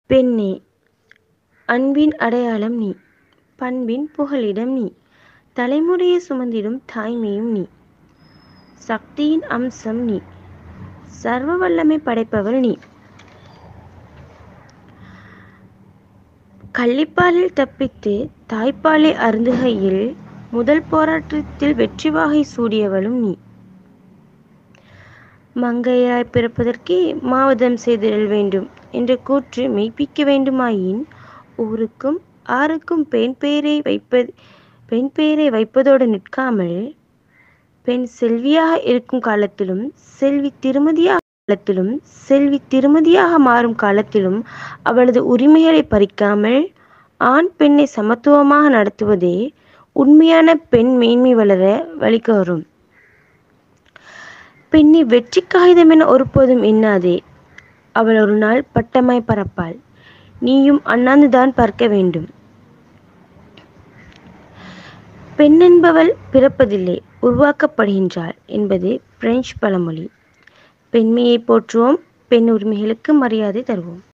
பெண்ணே அன்பின் அடையாளம் நீ பண்பின் புகலிடம் நீ தலைமுறையை சுமந்திடும் தாய்மையும் நீ சக்தியின் அம்சம் நீ சர்வ வல்லமை படைப்பவள் நீ கள்ளிப்பாலில் தப்பித்து தாய்ப்பாலை அருந்துகையில் முதல் போராட்டத்தில் வெற்றி வாகை சூடியவளும் நீ மங்கையராய் பிறப்பதற்கே மாவதம் செய்திடல் வேண்டும் என்ற கூற்று மெய்ப்பிக்க வேண்டுமாயின் ஊருக்கும் ஆருக்கும் பெண் பெயரை வைப்பது பெண் பெயரை வைப்பதோடு நிற்காமல் பெண் செல்வியாக இருக்கும் காலத்திலும் செல்வி திருமதியாக காலத்திலும் செல்வி திருமதியாக மாறும் காலத்திலும் அவளது உரிமைகளை பறிக்காமல் ஆண் பெண்ணை சமத்துவமாக நடத்துவதே உண்மையான பெண் மேன்மை வளர வழிகோரும் பெண்ணை வெற்றி காகிதம் என ஒருபோதும் எண்ணாதே அவள் ஒரு நாள் பட்டமாய் பறப்பாள் நீயும் அண்ணாந்துதான் பார்க்க வேண்டும் பெண் என்பவள் பிறப்பதில்லை உருவாக்கப்படுகின்றாள் என்பது பிரெஞ்சு பழமொழி பெண்மையை போற்றுவோம் பெண் உரிமைகளுக்கு மரியாதை தருவோம்